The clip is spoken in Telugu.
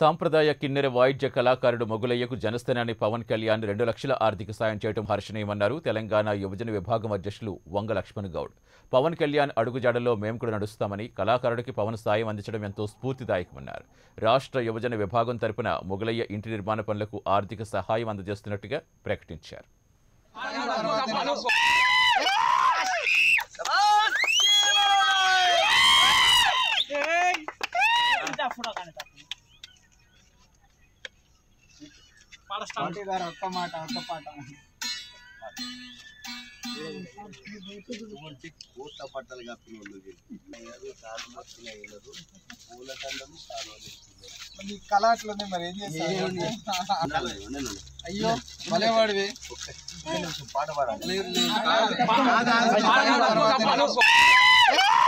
సాంప్రదాయ కిన్నెర వాయిద్య కళాకారుడు మొగులయ్యకు జనస్థానాన్ని పవన్ కళ్యాణ్ రెండు లక్షల ఆర్థిక సాయం చేయడం హర్షణీయమన్నారు తెలంగాణ యువజన విభాగం అధ్యక్షులు వంగ లక్ష్మణ్ గౌడ్ పవన్ కళ్యాణ్ అడుగుజాడల్లో మేము కూడా నడుస్తామని కళాకారుడికి పవన్ సాయం అందించడం ఎంతో స్ఫూర్తిదాయకమన్నారు రాష్ట్ర యువజన విభాగం తరపున మొగులయ్య ఇంటి నిర్మాణ పనులకు ఆర్థిక సహాయం అందజేస్తున్నట్టుగా ప్రకటించారు ఒక్క మాట ఒక్క పాట కోట బట్టలు కప్పిన వాళ్ళు వీళ్ళు. సాలు మొత్తం వేయలేదు. పూల దండలు సాలు నీ కళ అట్లుంది మరి ఏం చేస్తావు ఉండాలి, ఉండాలి. అయ్యో భలేవాడివి ఒక్క నిమిషం పాట పాడాలి లేదు లేదు